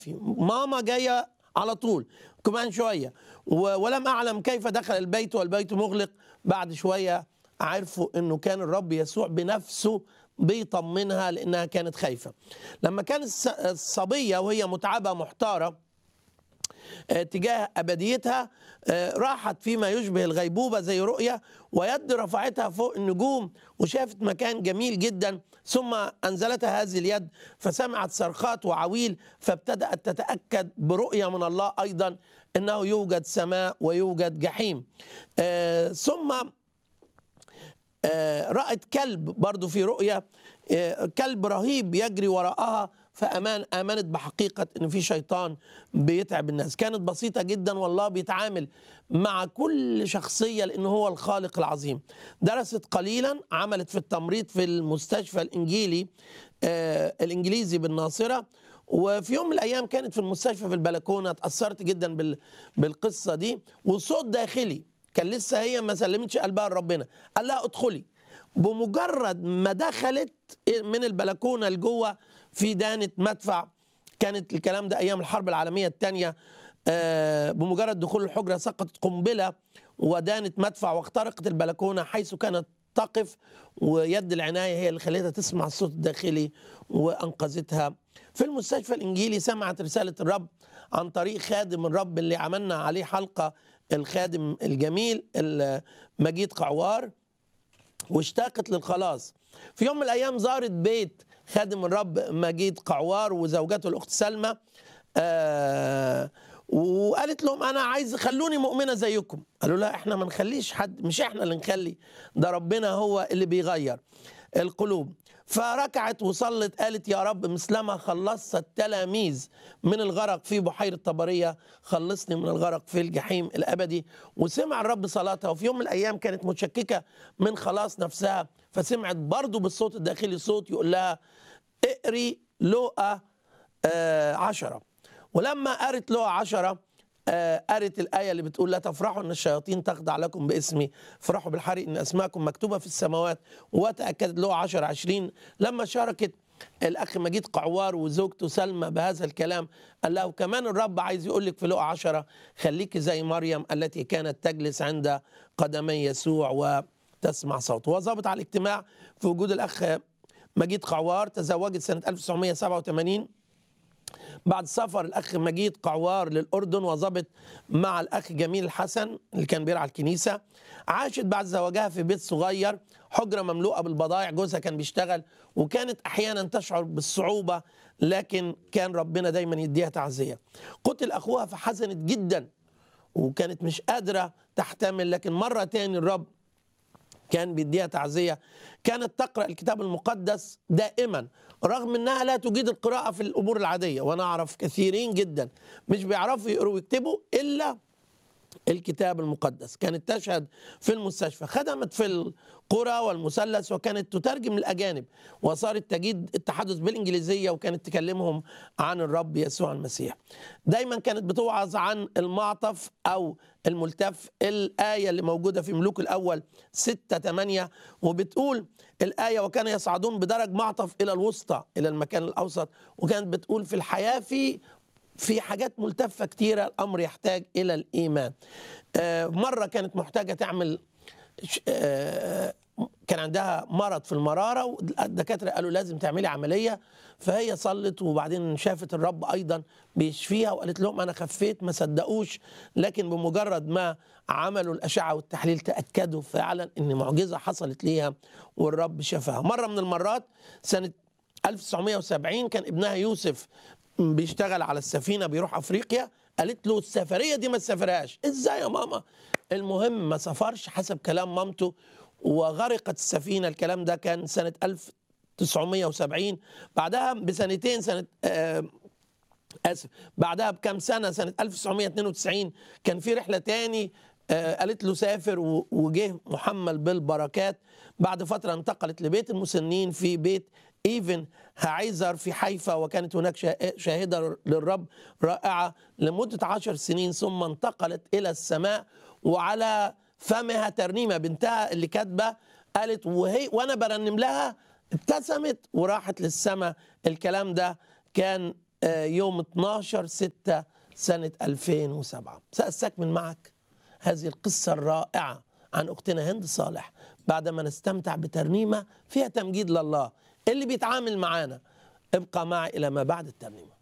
في ماما جايه على طول كمان شويه و- ولم اعلم كيف دخل البيت والبيت مغلق بعد شويه عرفوا انه كان الرب يسوع بنفسه بيطمنها لانها كانت خايفه لما كانت الس- الصبيه وهي متعبه محتاره آه، تجاه ابديتها آه، راحت فيما يشبه الغيبوبه زي رؤيه ويد رفعتها فوق النجوم وشافت مكان جميل جدا ثم انزلتها هذه اليد فسمعت صرخات وعويل فابتدات تتاكد برؤيه من الله ايضا انه يوجد سماء ويوجد جحيم آه، ثم آه، رأت كلب برضو في رؤية آه، كلب رهيب يجري وراءها فأمان آمنت بحقيقة إن في شيطان بيتعب الناس كانت بسيطة جدا والله بيتعامل مع كل شخصية لأنه هو الخالق العظيم درست قليلا عملت في التمريض في المستشفى الإنجيلي آه، الإنجليزي بالناصرة وفي يوم من الايام كانت في المستشفى في البلكونه اتاثرت جدا بال... بالقصه دي وصوت داخلي كان لسه هي ما سلمتش قلبها لربنا قال لها ادخلي بمجرد ما دخلت من البلكونه لجوه في دانه مدفع كانت الكلام ده ايام الحرب العالميه الثانيه بمجرد دخول الحجره سقطت قنبله ودانت مدفع واخترقت البلكونه حيث كانت تقف ويد العنايه هي اللي خلتها تسمع الصوت الداخلي وانقذتها في المستشفى الانجيلي سمعت رساله الرب عن طريق خادم الرب اللي عملنا عليه حلقه الخادم الجميل مجيد قعوار واشتاقت للخلاص في يوم من الايام زارت بيت خادم الرب مجيد قعوار وزوجته الاخت سلمى آه وقالت لهم انا عايز خلوني مؤمنه زيكم قالوا لها احنا ما نخليش حد مش احنا اللي نخلي ده ربنا هو اللي بيغير القلوب فركعت وصلت قالت يا رب مثلما خلصت التلاميذ من الغرق في بحيرة طبرية خلصني من الغرق في الجحيم الأبدي وسمع الرب صلاتها وفي يوم من الأيام كانت متشككة من خلاص نفسها فسمعت برضو بالصوت الداخلي صوت يقول لها اقري لوقا آه عشرة ولما قرت لوقا عشرة آه، قرت الآية اللي بتقول لا تفرحوا أن الشياطين تخضع لكم باسمي فرحوا بالحري أن أسماءكم مكتوبة في السماوات وتأكدت له 10 20 لما شاركت الأخ مجيد قعوار وزوجته سلمى بهذا الكلام قال له كمان الرب عايز يقول لك في لقى عشرة خليكي زي مريم التي كانت تجلس عند قدمي يسوع وتسمع صوته وظبط على الاجتماع في وجود الأخ مجيد قعوار تزوجت سنة 1987 بعد سفر الاخ مجيد قعوار للاردن وظبط مع الاخ جميل الحسن اللي كان بيرعى الكنيسه عاشت بعد زواجها في بيت صغير حجره مملوءه بالبضائع جوزها كان بيشتغل وكانت احيانا تشعر بالصعوبه لكن كان ربنا دايما يديها تعزيه قتل اخوها فحزنت جدا وكانت مش قادره تحتمل لكن مره تاني الرب كان بيديها تعزية كانت تقرأ الكتاب المقدس دائما رغم انها لا تجيد القراءة في الامور العادية وانا اعرف كثيرين جدا مش بيعرفوا يقروا ويكتبوا الا الكتاب المقدس كانت تشهد في المستشفى خدمت في القرى والمثلث وكانت تترجم الأجانب وصارت تجيد التحدث بالإنجليزية وكانت تكلمهم عن الرب يسوع المسيح دايما كانت بتوعظ عن المعطف أو الملتف الآية اللي موجودة في ملوك الأول 6 8 وبتقول الآية وكان يصعدون بدرج معطف إلى الوسطى إلى المكان الأوسط وكانت بتقول في الحياة في في حاجات ملتفة كتيرة الأمر يحتاج إلى الإيمان آه مرة كانت محتاجة تعمل آه كان عندها مرض في المرارة والدكاترة قالوا لازم تعملي عملية فهي صلت وبعدين شافت الرب أيضا بيشفيها وقالت لهم أنا خفيت ما صدقوش لكن بمجرد ما عملوا الأشعة والتحليل تأكدوا فعلا إن معجزة حصلت ليها والرب شفاها مرة من المرات سنة 1970 كان ابنها يوسف بيشتغل على السفينه بيروح افريقيا قالت له السفريه دي ما تسافرهاش ازاي يا ماما المهم ما سافرش حسب كلام مامته وغرقت السفينه الكلام ده كان سنه 1970 بعدها بسنتين سنه آه اسف بعدها بكم سنه سنه 1992 كان في رحله تاني آه قالت له سافر وجه محمل بالبركات بعد فتره انتقلت لبيت المسنين في بيت ايفن هايزر في حيفا وكانت هناك شاهده للرب رائعه لمده عشر سنين ثم انتقلت الى السماء وعلى فمها ترنيمه بنتها اللي كاتبه قالت وهي وانا برنم لها ابتسمت وراحت للسماء الكلام ده كان آه، يوم 12 6 سنة 2007 سأستكمل معك هذه القصة الرائعة عن أختنا هند صالح بعدما نستمتع بترنيمة فيها تمجيد لله اللي بيتعامل معانا ابقى معي إلى ما بعد الترنيمة